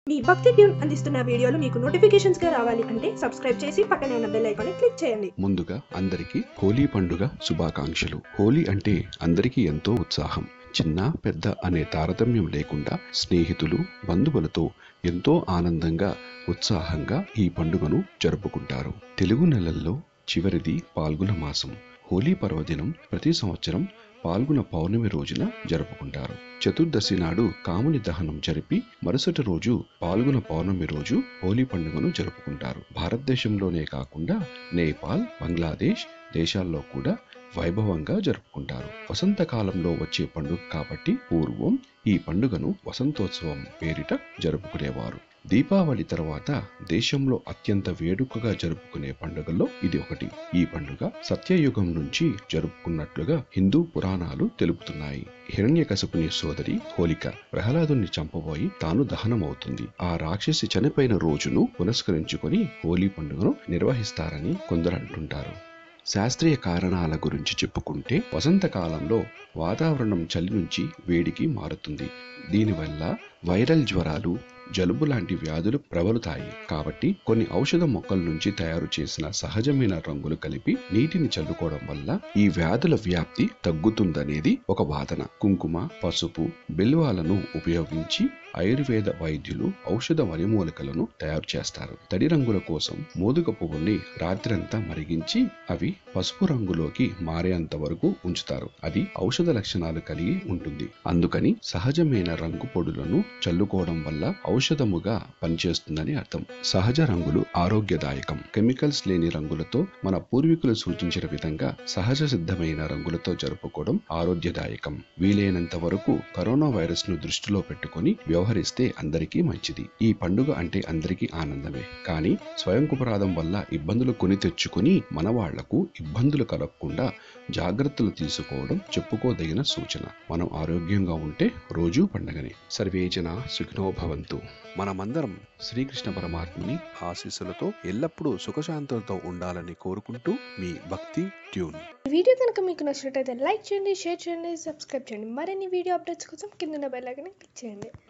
మీ భక్తి ట్యూన్ అందిస్తున్న వీడియోలు మీకు నోటిఫికేషన్స్ గా రావాలి అంటే సబ్స్క్రైబ్ చేసి పక్కనే ఉన్న బెల్ ఐకాన్ క్లిక్ చేయండి ముందుగా అందరికీ హోలీ పండుగ శుభాకాంక్షలు హోలీ అంటే అందరికీ ఎంతో ఉత్సాహం చిన్న పెద్ద అనే తారతమ్యం లేకుండా స్నేహితులు బంధువులతో ఎంతో ఆనందంగా ఉత్సాహంగా ఈ పండుగను జరుపుకుంటారు తెలుగు నెలల్లో చివరిది పాల్గొన మాసం హోలీ పర్వదినం ప్రతి సంవత్సరం పాల్గొన పౌర్ణమి రోజున జరుపుకుంటారు చతుర్దశి నాడు కాముని దహనం జరిపి మరుసటి రోజు పాల్గొన పౌర్ణమి రోజు హోలీ పండుగను జరుపుకుంటారు భారతదేశంలోనే కాకుండా నేపాల్ బంగ్లాదేశ్ దేశాల్లో కూడా వైభవంగా జరుపుకుంటారు వసంతకాలంలో వచ్చే పండుగ కాబట్టి పూర్వం ఈ పండుగను వసంతోత్సవం పేరిట జరుపుకునేవారు దీపావళి తర్వాత దేశంలో అత్యంత వేడుకగా జరుపుకునే పండుగల్లో ఇది ఒకటి ఈ పండుగ సత్యయుగం నుంచి జరుపుకున్నట్లుగా హిందూ పురాణాలు తెలుపుతున్నాయి హిరణ్యకశపుని సోదరి హోలిక ప్రహ్లాదుని చంపబోయి తాను దహనమవుతుంది ఆ రాక్షసి చనిపోయిన రోజును పురస్కరించుకొని హోలీ పండుగను నిర్వహిస్తారని కొందరు అంటుంటారు శాస్త్రీయ కారణాల గురించి చెప్పుకుంటే వసంతకాలంలో వాతావరణం చలి నుంచి వేడికి మారుతుంది దీనివల్ల వైరల్ జ్వరాలు జలుబు లాంటి వ్యాధులు ప్రబలుతాయి కాబట్టి కొన్ని ఔషధ మొక్కల నుంచి తయారు చేసిన సహజమైన రంగులు కలిపి నీటిని చల్లుకోవడం వల్ల ఈ వ్యాధుల వ్యాప్తి తగ్గుతుందనేది ఒక వాదన కుంకుమ పసుపు బిల్వాలను ఉపయోగించి ఆయుర్వేద వైద్యులు ఔషధ వరిమూలికలను తయారు చేస్తారు తడి రంగుల కోసం మోదుగ పువ్వుల్ని రాత్రంతా మరిగించి అవి పసుపు రంగులోకి మారేంత వరకు ఉంచుతారు అది ఔషధ లక్షణాలు కలిగి ఉంటుంది అందుకని సహజమైన రంగు పొడులను చల్లుకోవడం వల్ల ఔషధముగా పనిచేస్తుందని అర్థం సహజ రంగులు ఆరోగ్యదాయకం కెమికల్స్ లేని రంగులతో మన పూర్వీకులు సూచించిన విధంగా సహజ సిద్ధమైన రంగులతో జరుపుకోవడం ఆరోగ్యదాయకం వీలైనంత వరకు కరోనా వైరస్ ను దృష్టిలో పెట్టుకొని వ్యవహరిస్తే అందరికీ మంచిది ఈ పండుగ అంటే అందరికీ ఆనందమే కానీ స్వయంకృపరాధం వల్ల ఇబ్బందులు కొని తెచ్చుకుని మన వాళ్లకు ఇబ్బందులు కలగకుండా జాగ్రత్తలు తీసుకోవడం చెప్పుకోదగిన సూచన మనం ఆరోగ్యంగా ఉంటే రోజు పండగనే సర్వేజన సుఖినో భవంతు మనమందరం శ్రీకృష్ణ పరమాత్ముని ఆశీస్సులతో ఎల్లప్పుడూ సుఖశాంతులతో ఉండాలని కోరుకుంటూ మీ భక్తి ట్యూన్ ఈ వీడియో కనుక మీకు నచ్చినట్టయితే లైక్ చేయండి షేర్ చేయండి సబ్స్క్రైబ్ చేయండి మరిన్ని వీడియో అప్డేట్స్ కోసం కింద బెల్ ఐకాన్ క్లిక్ చేయండి